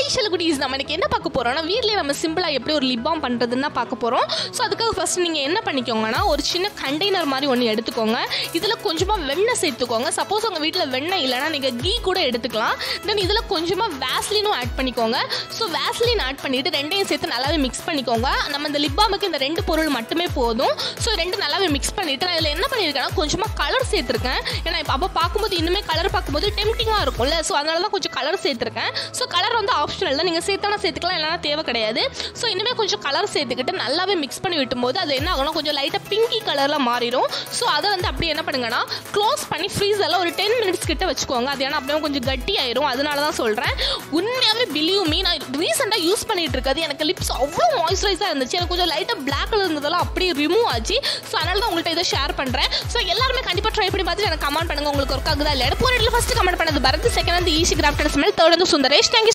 hi குட்டீஸ் நம்ம எனக்கு என்ன பார்க்க போகிறோம்னா வீட்லேயே நம்ம சிம்பிளாக எப்படி ஒரு லிப் பாம் பண்ணுறதுன்னு தான் பார்க்க போகிறோம் ஸோ அதுக்காக ஃபஸ்ட் நீங்கள் என்ன பண்ணிக்கோங்கன்னா ஒரு சின்ன கண்டெய்னர் மாதிரி ஒன்று எடுத்துக்கோங்க இதில் கொஞ்சமாக வெண்ணெய் சேர்த்துக்கோங்க சப்போஸ் உங்கள் வீட்டில் வெண்ணெய் இல்லைனா நீங்கள் கீ கூட எடுத்துக்கலாம் தென் இதில் கொஞ்சமாக வேஸ்லினும் ஆட் பண்ணிக்கோங்க ஸோ வேஸ்லின் ஆட் பண்ணிவிட்டு ரெண்டையும் சேர்த்து நல்லாவே மிக்ஸ் பண்ணிக்கோங்க நம்ம இந்த லிப் பாமுக்கு இந்த ரெண்டு பொருள் மட்டுமே போதும் ஸோ ரெண்டு நல்லாவே மிக்ஸ் பண்ணிவிட்டு நான் இதில் என்ன பண்ணியிருக்கேன்னா கொஞ்சமாக கலர் சேர்த்துருக்கேன் ஏன்னா இப்போ அப்போ பார்க்கும்போது இன்னுமே கலர் பார்க்கும்போது டெம்டிங்காக இருக்கும்ல ஸோ அதனால தான் கொஞ்சம் கலர் சேர்த்துருக்கேன் ஸோ கலர் வந்து ஆப்ஷனல் தான் நீங்கள் சேர்த்தானா சேர்த்துக்கலாம் இல்லைனா தேவை கிடையாது ஸோ இனிமேல் கொஞ்சம் கலர் சேர்த்துக்கிட்டு நல்லாவே மிக்ஸ் பண்ணி விட்டும்போது அது என்ன ஆகும்னா கொஞ்சம் லைட்டாக பிங்கி கலரில் மாறிடும் ஸோ அதை வந்து அப்படியே என்ன பண்ணுங்கன்னா க்ளோஸ் பண்ணி ஃப்ரீசரில் ஒரு டென் மினிட்ஸ் கிட்ட வச்சுக்கோங்க அது ஏன்னா அப்படியே கொஞ்சம் கட்டி ஆயிரும் அதனால தான் சொல்கிறேன் உண்மையாகவே பிலீவ் மீ நான் ரீசெண்டாக யூஸ் பண்ணிட்டு இருக்கிறது எனக்கு லிப்ஸ் அவ்வளோ மாய்ஸ்சரைஸாக இருந்துச்சு எனக்கு கொஞ்சம் லைட்டாக பிளாக் கலர் இருந்ததெல்லாம் அப்படியே ரிமூவ் ஆச்சு ஸோ அதனால தான் உங்கள்கிட்ட இதை ஷேர் பண்ணுறேன் ஸோ எல்லாருமே கண்டிப்பாக ட்ரை பண்ணி பார்த்துட்டு எனக்கு கமெண்ட் பண்ணுங்க உங்களுக்கு ஒர்க் ஆகுதா இல்லை போகிற ஃபஸ்ட்டு கமெண்ட் பண்ணது பரத் செகண்ட் வந்து ஈஸி கிராஃப்ட் ஸ்மெல் தேர்ட் வந்து சுந்தரேஷ் தேங்க்யூ